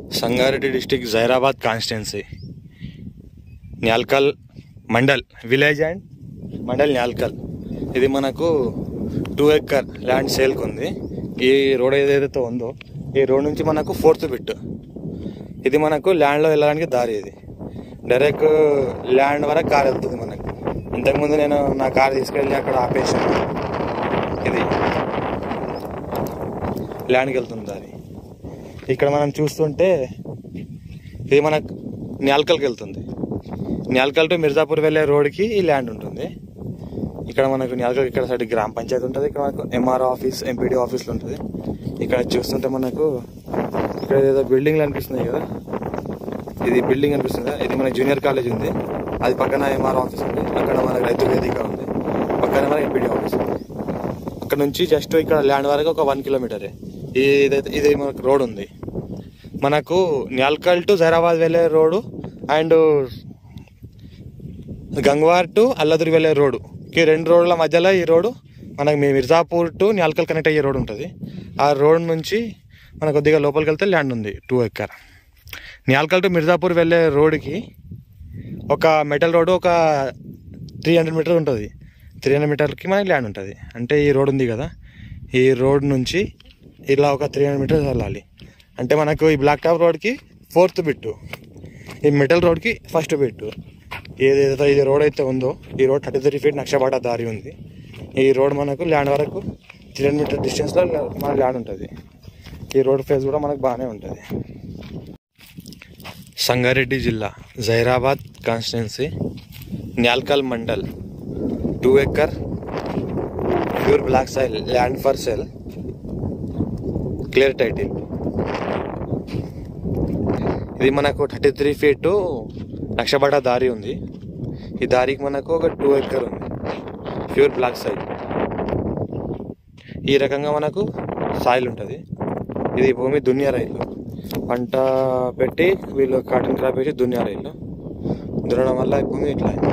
Sangareddy district Zaheerabad constituency Nyalkal mandal village and mandal Nyalkal ఇది మనకు two acre land సేల్కి ఉంది ఈ రోడ్ ఏదైతే ఉందో ఈ రోడ్ నుంచి మనకు ఫోర్త్ బిట్ ఇది మనకు ల్యాండ్లో వెళ్ళడానికి దారి ఇది డైరెక్ట్ ల్యాండ్ వరకు కార్ వెళ్తుంది మనకు ఇంతకుముందు నేను నా కార్ తీసుకెళ్ళి అక్కడ ఆపేసాను ఇది ల్యాండ్కి వెళ్తుంది దారి ఇక్కడ మనం చూస్తుంటే ఇది మనకు న్యాల్కల్కి వెళ్తుంది న్యాల్కల్ టు మిర్జాపూర్ వెళ్ళే రోడ్కి ఈ ల్యాండ్ ఉంటుంది ఇక్కడ మనకు న్యాల్కల్ ఇక్కడ సైడ్ గ్రామ పంచాయతీ ఉంటుంది ఇక్కడ మనకు ఎంఆర్ఓ ఆఫీస్ ఎంపీడీ ఆఫీస్లు ఉంటుంది ఇక్కడ చూస్తుంటే మనకు ఇక్కడ ఏదో బిల్డింగ్లు అనిపిస్తున్నాయి కదా ఇది బిల్డింగ్ అనిపిస్తుంది కదా ఇది మన జూనియర్ కాలేజ్ ఉంది అది పక్కన ఎంఆర్ఓ ఆఫీస్ ఉంది అక్కడ మనకు రైతు వేదిక ఉంది పక్కన మన ఎంపీడీ ఆఫీస్ ఉంది అక్కడ నుంచి జస్ట్ ఇక్కడ ల్యాండ్ వరకు ఒక వన్ కిలోమీటరే ఇదైతే ఇది మనకు రోడ్ ఉంది మనకు న్యాల్కల్ టు జైరాబాద్ వెళ్ళే road and Gangwar to Alladuri వెళ్ళే రోడ్డు ఈ రెండు రోడ్ల మధ్యలో ఈ రోడ్డు మనకు మీ మిర్జాపూర్ టు న్యాల్కల్ కనెక్ట్ అయ్యే రోడ్ ఉంటుంది ఆ రోడ్ నుంచి మనకు కొద్దిగా లోపలికి వెళ్తే ల్యాండ్ ఉంది two acre Nyalkal to Mirzapur వెళ్ళే రోడ్డుకి ఒక మెటల్ రోడ్డు ఒక త్రీ హండ్రెడ్ మీటర్ ఉంటుంది త్రీ హండ్రెడ్ మీటర్కి మనకి ల్యాండ్ ఉంటుంది అంటే ఈ రోడ్ ఉంది కదా ఈ రోడ్ నుంచి ఇలా ఒక త్రీ హండ్రెడ్ మీటర్స్ వెళ్ళాలి అంటే మనకు ఈ బ్లాక్ టాప్ రోడ్కి ఫోర్త్ బిట్టు ఈ మెటల్ రోడ్కి ఫస్ట్ బిట్టు ఏదైతే ఇది రోడ్ అయితే ఉందో ఈ రోడ్ థర్టీ త్రీ ఫీట్ నక్షబాట దారి ఉంది ఈ రోడ్ మనకు ల్యాండ్ వరకు త్రీ హండ్రెడ్ మీటర్ డిస్టెన్స్లో మన ల్యాండ్ ఉంటుంది ఈ రోడ్ ఫేస్ కూడా మనకు బాగానే ఉంటుంది సంగారెడ్డి జిల్లా Zaheerabad constituency Nyalkal mandal two acre pure black soil land for sale clear title ఇది మనకు థర్టీ త్రీ ఫీట్ లక్షబడ దారి ఉంది ఈ దారికి మనకు ఒక టూ ఎక్కర్ ఉంది ప్యూర్ బ్లాక్ సాయిల్ ఈ రకంగా మనకు సాయిల్ ఉంటుంది ఇది భూమి దున్యా రైలు పంట పెట్టి వీళ్ళు కాటన్ క్రాప్ వేసి దున్యా రైలు దున్నడం వల్ల ఈ భూమి ఇట్లా అయింది.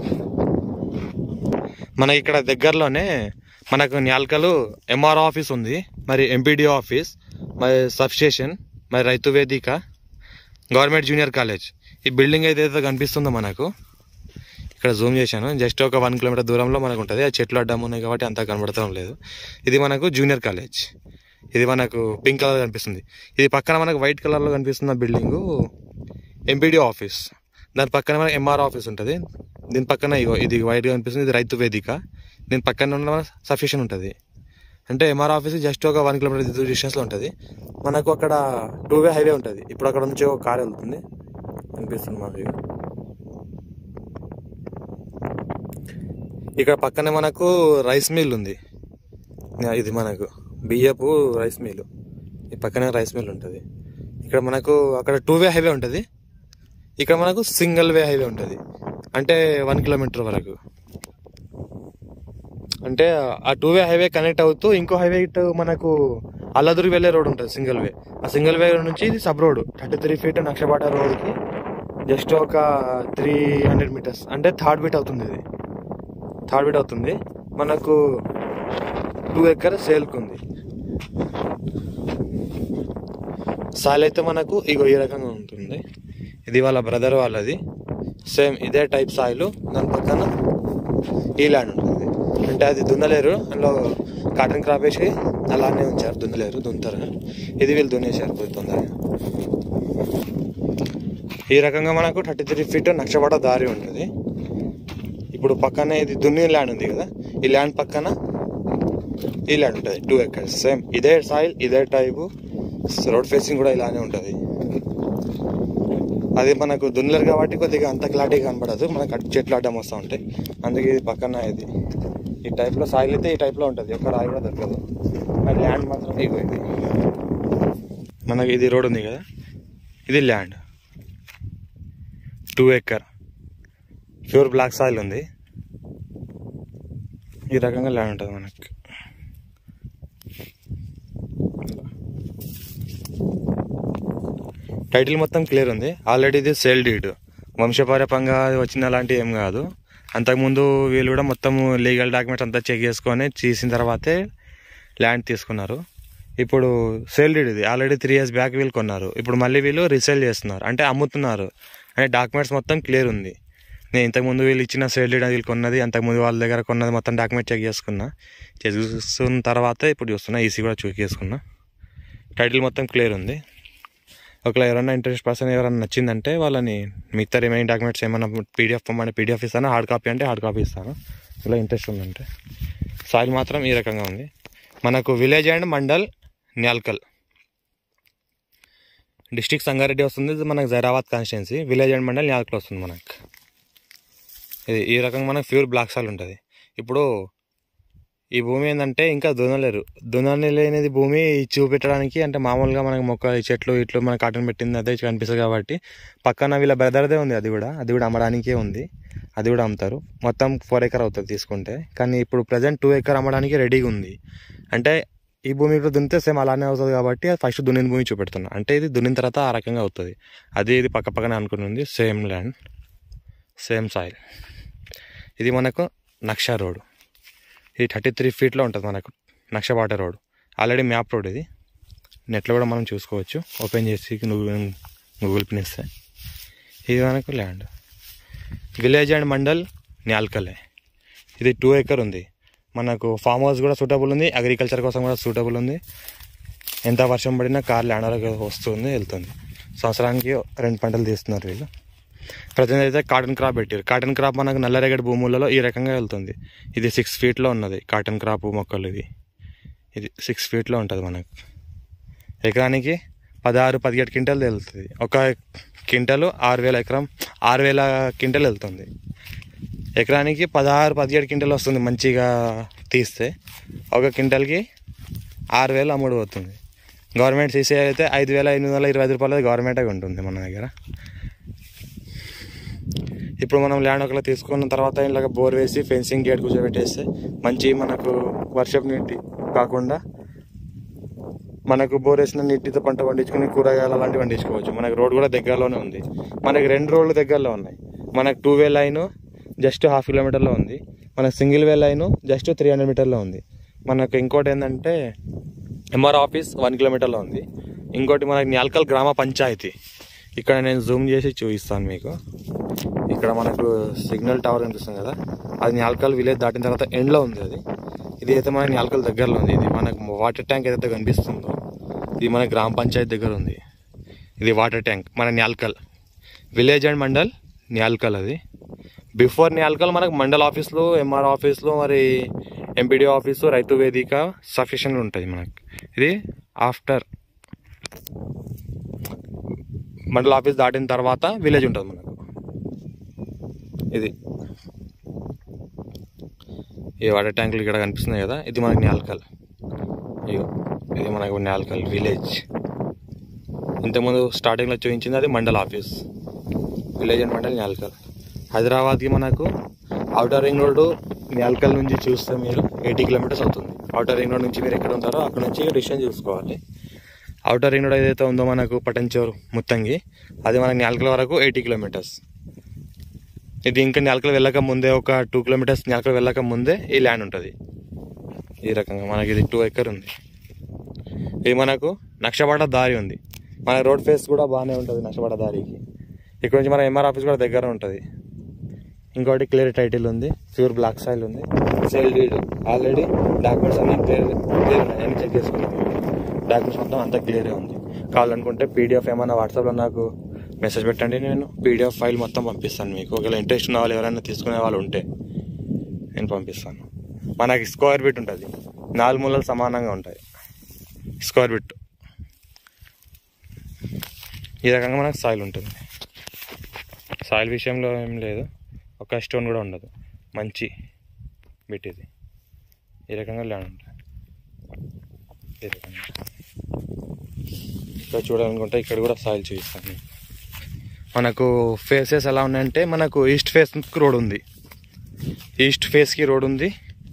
మన ఇక్కడ దగ్గరలోనే మనకు న్యాల్కలు ఎంఆర్ఓ ఆఫీస్ ఉంది మరి ఎంపీడీఓ ఆఫీస్ మరి సబ్స్టేషన్ మరి Rythu Vedika government junior college ఈ బిల్డింగ్ అయితే ఏదైతే కనిపిస్తుందో మనకు ఇక్కడ జూమ్ చేశాను జస్ట్ ఒక వన్ కిలోమీటర్ దూరంలో మనకు ఉంటుంది ఆ చెట్లు అడ్డం ఉన్నాయి కాబట్టి అంతా కనబడటం లేదు ఇది మనకు జూనియర్ కాలేజ్ ఇది మనకు పింక్ కలర్ కనిపిస్తుంది ఇది పక్కన మనకు వైట్ కలర్లో కనిపిస్తున్న బిల్డింగు ఎంపీడీ ఆఫీస్ దాని పక్కన మనకి ఎంఆర్ ఆఫీస్ ఉంటుంది దీని పక్కన ఇగో ఇది వైట్గా కనిపిస్తుంది ఇది రైతు వేదిక దీని పక్కన ఉన్న మన సఫిషియన్ ఉంటుంది అంటే ఎంఆర్ ఆఫీస్ జస్ట్ ఒక వన్ కిలోమీటర్ డిస్టెన్స్లో ఉంటుంది మనకు అక్కడ టూ వే హైవే ఉంటుంది ఇప్పుడు అక్కడ నుంచి ఒక కార్ వెళ్తుంది కనిపిస్తుంది మాకు ఇక. ఇక్కడ పక్కనే మనకు రైస్ మిల్ ఉంది యా, ఇది మనకు బియ్యపు రైస్ మిల్ ఈ పక్కనే రైస్ మిల్ ఉంటుంది ఇక్కడ మనకు అక్కడ టూ వే హైవే ఉంటుంది ఇక్కడ మనకు సింగిల్ వే హైవే ఉంటుంది అంటే వన్ కిలోమీటర్ వరకు అంటే ఆ టూ వే హైవే కనెక్ట్ అవుతూ ఇంకో హైవే ఇటు మనకు అల్లదురి వెళ్ళే రోడ్ ఉంటుంది సింగిల్ వే ఆ సింగిల్ వే నుంచి ఇది sub road thirty three feet నక్షబాట రోడ్కి జస్ట్ ఒక త్రీ హండ్రెడ్ మీటర్స్ అంటే థర్డ్ బీట్ అవుతుంది ఇది థర్డ్ బీట్ అవుతుంది మనకు టూ ఎకర్ సేల్కి ఉంది సాయిల్ అయితే మనకు ఇగో ఈ రకంగా ఉంటుంది ఇది వాళ్ళ బ్రదర్ వాళ్ళది సేమ్ ఇదే టైప్ సాయిల్ దాని పక్కన ఈ ల్యాండ్ ఉంటుంది అంటే అది దున్నలేరు అందులో కాటన్ క్రాప్ వేసి అలానే ఉంచారు దున్నలేరు దున్నుతారు ఇది వీళ్ళు దున్నేశారు పోయి తొందరగా ఈ రకంగా మనకు థర్టీ త్రీ ఫీట్ నక్షబడ దారి ఉంటుంది ఇప్పుడు పక్కనే ఇది దున్ని ల్యాండ్ ఉంది కదా ఈ ల్యాండ్ పక్కన ఈ ల్యాండ్ ఉంటుంది టూ ఎకర్స్ సేమ్ ఇదే సాయిల్ ఇదే టైపు రోడ్ ఫేసింగ్ కూడా ఇలానే ఉంటుంది అది మనకు దున్నలేరు కాబట్టి కొద్దిగా అంత క్లారిటీ కనబడదు మనకు అటు చెట్లు అడ్డం వస్తూ ఉంటాయి అందుకే ఇది పక్కన ఇది ఈ టైప్లో సాయిల్ అయితే ఈ టైప్లో ఉంటుంది ఎక్కడ రాయి కూడా దొరకదు మరి ల్యాండ్ మాత్రం ఇగో ఇది మనకి ఇది రోడ్ ఉంది కదా ఇది land two acre pure black soil ఉంది ఈ రకంగా ల్యాండ్ ఉంటుంది మనకి టైటిల్ మొత్తం క్లియర్ ఉంది ఆల్రెడీ ఇది సేల్ డీడ్ వంశపారపంగా వచ్చిన అలాంటివి ఏం కాదు అంతకుముందు వీళ్ళు కూడా మొత్తం లీగల్ డాక్యుమెంట్స్ అంతా చెక్ చేసుకొని చేసిన తర్వాతే ల్యాండ్ తీసుకున్నారు ఇప్పుడు సేల్ డీడ్ ఇది ఆల్రెడీ త్రీ ఇయర్స్ బ్యాక్ వీళ్ళు కొన్నారు ఇప్పుడు మళ్ళీ వీళ్ళు రీసేల్ చేస్తున్నారు అంటే అమ్ముతున్నారు అంటే డాక్యుమెంట్స్ మొత్తం క్లియర్ ఉంది నేను ఇంతకుముందు వీళ్ళు ఇచ్చిన సేల్ డీడ్ వీళ్ళు కొన్నది అంతకుముందు వాళ్ళ దగ్గర కొన్నది మొత్తం డాక్యుమెంట్ చెక్ చేసుకున్నా చెక్ చేసుకున్న తర్వాత ఇప్పుడు చూస్తున్నా ఈసీ కూడా చెక్ చేసుకున్నా టైటిల్ మొత్తం క్లియర్ ఉంది ఒకవేళ ఎవరైనా ఇంట్రెస్ట్ పర్సన్ ఎవరైనా నచ్చిందంటే వాళ్ళని మిగతా రిమైనింగ్ డాక్యుమెంట్స్ ఏమైనా పీడిఎఫ్ పంపండి పీడిఎఫ్ ఇస్తాను హార్డ్ కాపీ అంటే హార్డ్ కాపీ ఇస్తాను ఇలా ఇంట్రెస్ట్ ఉందంటే సాయిల్ మాత్రం ఈ రకంగా ఉంది మనకు village and mandal Nyalkal district Sangareddy వస్తుంది ఇది మనకు Zaheerabad constituency village and mandal Nyalkal వస్తుంది మనకు ఇది ఈ రకంగా మనకు ప్యూర్ బ్లాక్ సాల్ ఉంటుంది ఇప్పుడు ఈ భూమి ఏంటంటే ఇంకా దున్నలేరు దున్నని లేనిది భూమి చూపెట్టడానికి అంటే మామూలుగా మనకి మొక్కలు చెట్లు ఇట్లు మన కాటన్ పెట్టింది అదే కనిపిస్తుంది కాబట్టి పక్కన వీళ్ళ బ్రదర్దే ఉంది అది కూడా అది కూడా అమ్మడానికే ఉంది అది కూడా అమ్ముతారు మొత్తం ఫోర్ ఎకర్ అవుతుంది తీసుకుంటే కానీ ఇప్పుడు ప్రజెంట్ టూ ఎకర్ అమ్మడానికి రెడీగా ఉంది అంటే ఈ భూమి ఇప్పుడు దున్నితే సేమ్ అలానే అవుతుంది కాబట్టి ఫస్ట్ దున్నిన భూమి చూపెడుతున్నా అంటే ఇది దున్నిన తర్వాత ఆ రకంగా అవుతుంది అది ఇది పక్క పక్కనే అనుకుని ఉంది సేమ్ ల్యాండ్ సేమ్ సాయిల్ ఇది మనకు నక్షా రోడ్ ఇది థర్టీ త్రీ ఫీట్లో ఉంటుంది మనకు నక్ష water road already map road ఇది నెట్లో కూడా మనం చూసుకోవచ్చు ఓపెన్ చేసి గూగుల్ గూగుల్ పినిస్తే ఇది మనకు ల్యాండ్ విలేజ్ అండ్ మండల్ న్యాల్కలే ఇది టూ ఎకర్ ఉంది మనకు ఫామ్ హౌస్ కూడా సూటబుల్ ఉంది అగ్రికల్చర్ కోసం కూడా సూటబుల్ ఉంది ఎంత వర్షం పడినా కార్ ల్యాండ్ వస్తుంది వెళ్తుంది సంవత్సరానికి రెండు పంటలు తీస్తున్నారు వీళ్ళు ప్రజెంట్ అయితే కాటన్ క్రాప్ పెట్టారు కాటన్ క్రాప్ మనకు నల్లరేగడి భూములలో ఈ రకంగా వెళ్తుంది ఇది సిక్స్ ఫీట్లో ఉన్నది కాటన్ క్రాప్ మొక్కలు ఇది ఇది సిక్స్ ఫీట్లో ఉంటుంది మనకు ఎకరానికి పదహారు పదిహేడు క్వింటల్ వెళ్తుంది ఒక క్వింటలు ఆరు వేల ఎకరం ఆరు వేల క్వింటల్ వెళ్తుంది ఎకరానికి పదహారు పదిహేడు క్వింటల్ వస్తుంది మంచిగా తీస్తే ఒక క్వింటల్కి ఆరు వేలు అమ్ముడు పోతుంది గవర్నమెంట్ సీసీ అయితే ఐదు వేల ఎనిమిది వందల ఇరవై ఐదు రూపాయలు గవర్నమెంటే ఉంటుంది మన దగ్గర ఇప్పుడు మనం ల్యాండ్ ఒకలా తీసుకున్న తర్వాత ఇలాగ బోర్ వేసి ఫెన్సింగ్ గేట్ కూర్చోబెట్టేస్తే మంచి మనకు వర్షపు నీటి కాకుండా మనకు బోర్ వేసిన నీటితో పంట పండించుకుని కూరగాయలు అలాంటివి పండించుకోవచ్చు మనకు రోడ్ కూడా దగ్గరలోనే ఉంది మనకి రెండు రోడ్లు దగ్గరలో ఉన్నాయి మనకు two way line just half కిలోమీటర్లో ఉంది మనకు single way line just three hundred మీటర్లో ఉంది మనకు ఇంకోటి ఏంటంటే ఎంఆర్ ఆఫీస్ వన్ కిలోమీటర్లో ఉంది ఇంకోటి మనకి న్యాల్కల్ గ్రామ పంచాయతీ ఇక్కడ నేను జూమ్ చేసి చూపిస్తాను మీకు ఇక్కడ మనకు సిగ్నల్ టవర్ కనిపిస్తుంది కదా అది న్యాల్కల్ విలేజ్ దాటిన తర్వాత ఎండ్లో ఉంది అది ఇది అయితే మన న్యాల్కల్ దగ్గరలో ఉంది ఇది మనకు వాటర్ ట్యాంక్ ఏదైతే కనిపిస్తుందో ఇది మన గ్రామ పంచాయతీ దగ్గర ఉంది ఇది వాటర్ ట్యాంక్ మన న్యాల్కల్ విలేజ్ అండ్ మండల్ న్యాల్కల్ అది బిఫోర్ న్యాల్కల్ మనకు మండల్ ఆఫీస్లో ఎంఆర్ ఆఫీస్లో మరి ఎంపీడీ ఆఫీసు రైతు వేదిక సఫిషియెంట్ ఉంటుంది మనకు ఇది ఆఫ్టర్ మండల ఆఫీస్ దాటిన తర్వాత విలేజ్ ఉంటుంది మనకు ఇది ఈ వాటర్ ట్యాంకులు ఇక్కడ కనిపిస్తున్నాయి కదా ఇది మనకి న్యాల్కల్ ఇగో ఇది మనకు న్యాల్కల్ విలేజ్ ఇంతకుముందు స్టార్టింగ్లో చూపించింది అది mandal office village and mandal Nyalkal హైదరాబాద్కి మనకు అవుటర్ రింగ్ రోడ్డు న్యాల్కల్ నుంచి చూస్తే మీరు ఎయిటీ కిలోమీటర్స్ అవుతుంది అవుటర్ రింగ్ రోడ్ నుంచి మీరు ఎక్కడ ఉంటారో అక్కడ నుంచి డిస్టెన్స్ చూసుకోవాలి అవుటర్ రింగ్ రోడ్ ఏదైతే ఉందో మనకు పటంచోరు ముత్తంగి అది మనకి న్యాల్కల్ వరకు ఎయిటీ కిలోమీటర్స్ ఇది ఇంకా న్యాల్కల్ వెళ్ళక ముందే ఒక టూ కిలోమీటర్స్ న్యాల్కల్ వెళ్ళక ముందే ఈ ల్యాండ్ ఉంటుంది ఈ రకంగా మనకి ఇది టూ ఎకర్ ఉంది ఇది మనకు నక్షపాట దారి ఉంది మన రోడ్ ఫేస్ కూడా బాగానే ఉంటుంది నక్షపాట దారికి ఇక్కడ నుంచి మన ఎంఆర్ ఆఫీస్ కూడా దగ్గర ఉంటుంది ఇంకోటి క్లియర్ టైటిల్ ఉంది ప్యూర్ బ్లాక్ సాయిల్ ఉంది సేల్ డీడ్ ఆల్రెడీ డాక్యుమెంట్స్ అన్ని క్లియర్ క్లియర్ ఉన్నాయి అన్ని చెక్ చేసుకున్నాం డాక్యుమెంట్స్ మొత్తం అంతా క్లియరే ఉంది కావాలనుకుంటే పీడిఎఫ్ ఏమైనా వాట్సాప్లో నాకు మెసేజ్ పెట్టండి నేను పీడిఎఫ్ ఫైల్ మొత్తం పంపిస్తాను మీకు ఒకవేళ ఇంట్రెస్ట్ ఉన్న వాళ్ళు ఎవరైనా తీసుకునే వాళ్ళు ఉంటే నేను పంపిస్తాను మనకి స్క్వేర్ బిట్ ఉంటుంది నాలుగు మూలలు సమానంగా ఉంటాయి స్క్వేర్ బిట్ ఈ రకంగా మనకు సాయిల్ ఉంటుంది సాయిల్ విషయంలో ఏం లేదు ఒక స్టోన్ కూడా ఉండదు మంచి బిట్ ఇది ఈ రకంగా ల్యాండ్ ఉంటుంది ఈ రకంగా ఇక్కడ చూడాలనుకుంటే ఇక్కడ కూడా సాయిల్ చూపిస్తాను మీకు. మనకు ఫేసెస్ ఎలా ఉన్నాయంటే మనకు ఈస్ట్ ఫేస్ రోడ్ ఉంది ఈస్ట్ ఫేస్కి రోడ్ ఉంది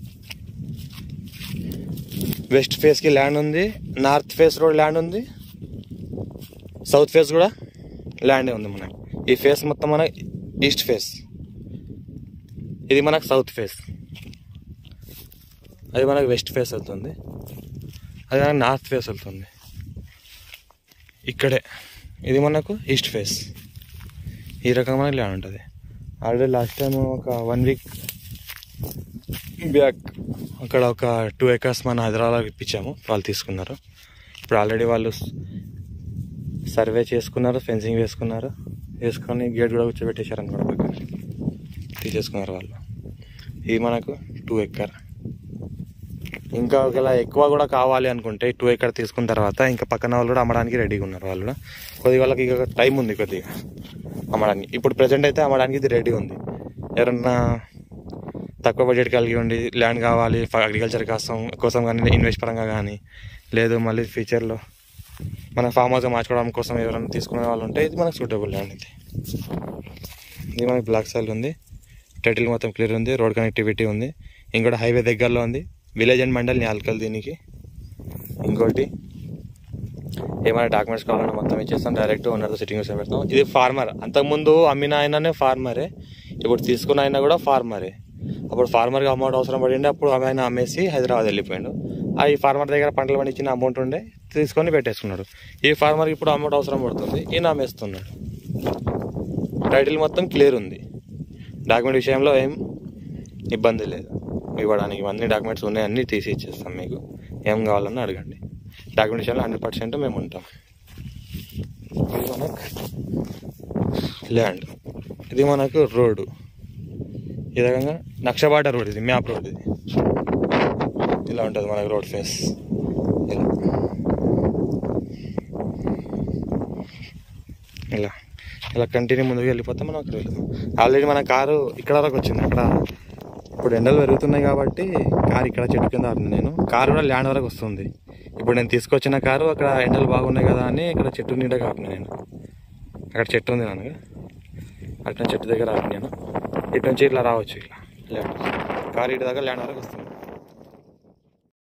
వెస్ట్ ఫేస్కి ల్యాండ్ ఉంది నార్త్ ఫేస్ రోడ్ ల్యాండ్ ఉంది సౌత్ ఫేస్ కూడా ల్యాండే ఉంది మనకి ఈ ఫేస్ మొత్తం మన ఈస్ట్ ఫేస్ ఇది మనకు సౌత్ ఫేస్ అది మనకు వెస్ట్ ఫేస్ అవుతుంది అది మనకు నార్త్ ఫేస్ వెళ్తుంది ఇక్కడే ఇది మనకు ఈస్ట్ ఫేస్ ఈ రకమైన ల్యాండ్ ఉంటుంది ఆల్రెడీ లాస్ట్ టైం ఒక వన్ వీక్ బ్యాక్ అక్కడ ఒక టూ ఎకర్స్ మన హైదరాబాద్ ఇప్పించాము వాళ్ళు తీసుకున్నారు ఇప్పుడు ఆల్రెడీ వాళ్ళు సర్వే చేసుకున్నారు ఫెన్సింగ్ వేసుకున్నారు వేసుకొని గేట్ కూడా కూర్చోబెట్టేశారు అనుకోండి పక్కన తీసేసుకున్నారు వాళ్ళు ఇది మనకు టూ ఎక్కర్ ఇంకా ఒకవేళ ఎక్కువ కూడా కావాలి అనుకుంటే టూ ఎకర్ తీసుకున్న తర్వాత ఇంకా పక్కన వాళ్ళు కూడా అమ్మడానికి రెడీగా ఉన్నారు వాళ్ళు కూడా కొద్దిగా వాళ్ళకి ఇక టైం ఉంది కొద్దిగా అమ్మడానికి ఇప్పుడు ప్రజెంట్ అయితే అమ్మడానికి ఇది రెడీ ఉంది ఎవరన్నా తక్కువ బడ్జెట్ కలిగి ఉండి ల్యాండ్ కావాలి అగ్రికల్చర్ కోసం కోసం కానీ ఇన్వెస్ట్ పరంగా కానీ లేదు మళ్ళీ ఫ్యూచర్లో మన ఫామ్ హౌస్ మార్చుకోవడం కోసం ఎవరైనా తీసుకునే వాళ్ళు ఉంటే ఇది మనకు సూటబుల్ ల్యాండ్ ఇది ఇది మనకి బ్లాక్ సైల్ ఉంది టైటిల్ మొత్తం క్లియర్ ఉంది రోడ్ కనెక్టివిటీ ఉంది ఇంకోటి హైవే దగ్గరలో ఉంది విలేజ్ అండ్ మండల్ న్యాల్కల్ దీనికి ఇంకోటి ఏమైనా డాక్యుమెంట్స్ కావాలన్నా మొత్తం ఇచ్చేస్తాం డైరెక్ట్ ఓనర్తో సిట్టింగ్ వచ్చి పెడతాం ఇది ఫార్మర్ అంతకుముందు అమ్మిన ఆయననే ఫార్మరే ఇప్పుడు తీసుకున్న ఆయన కూడా ఫార్మరే అప్పుడు ఫార్మర్కి అమౌంట్ అవసరం పడింది అప్పుడు ఆమె ఆయన అమ్మేసి హైదరాబాద్ వెళ్ళిపోయాడు ఆ ఈ ఫార్మర్ దగ్గర పంటలు పండించిన అమౌంట్ ఉండే తీసుకొని పెట్టేసుకున్నాడు ఈ ఫార్మర్కి ఇప్పుడు అమౌంట్ అవసరం పడుతుంది ఈయన అమ్మేస్తున్నాడు టైటిల్ మొత్తం క్లియర్ ఉంది డాక్యుమెంట్ విషయంలో ఏం ఇబ్బంది లేదు ఇవ్వడానికి ఇవన్నీ డాక్యుమెంట్స్ ఉన్నాయి అన్నీ తీసి ఇచ్చేస్తాం మీకు ఏం కావాలన్నా అడగండి డాక్యుమెంట్ విషయంలో హండ్రెడ్ పర్సెంట్ మేము ఉంటాం ఇది మనకు ల్యాండ్ ఇది మనకు రోడ్డు ఈ రకంగా నక్షబాట రోడ్ ఇది మ్యాప్ రోడ్ ఇది ఇలా ఉంటుంది మనకు రోడ్ ఫేస్ ఇలా ఇలా ఇలా కంటిన్యూ ముందుకు వెళ్ళిపోతే మనం అక్కడ వెళ్తాం ఆల్రెడీ మన కారు ఇక్కడ వరకు వచ్చింది అక్కడ ఇప్పుడు ఎండలు పెరుగుతున్నాయి కాబట్టి కారు ఇక్కడ చెట్టు కింద ఆపింది నేను కారు కూడా ల్యాండ్ వరకు వస్తుంది ఇప్పుడు నేను తీసుకొచ్చిన కారు అక్కడ ఎండలు బాగున్నాయి కదా అని ఇక్కడ చెట్టు నీడ కాపిన నేను అక్కడ చెట్టు ఉంది నాకు అట్లా చెట్టు దగ్గర ఆపినాను ఇటు నుంచి ఇట్లా రావచ్చు ఇట్లా ల్యాండ్ కారు ఇటు దగ్గర ల్యాండ్ వరకు వస్తుంది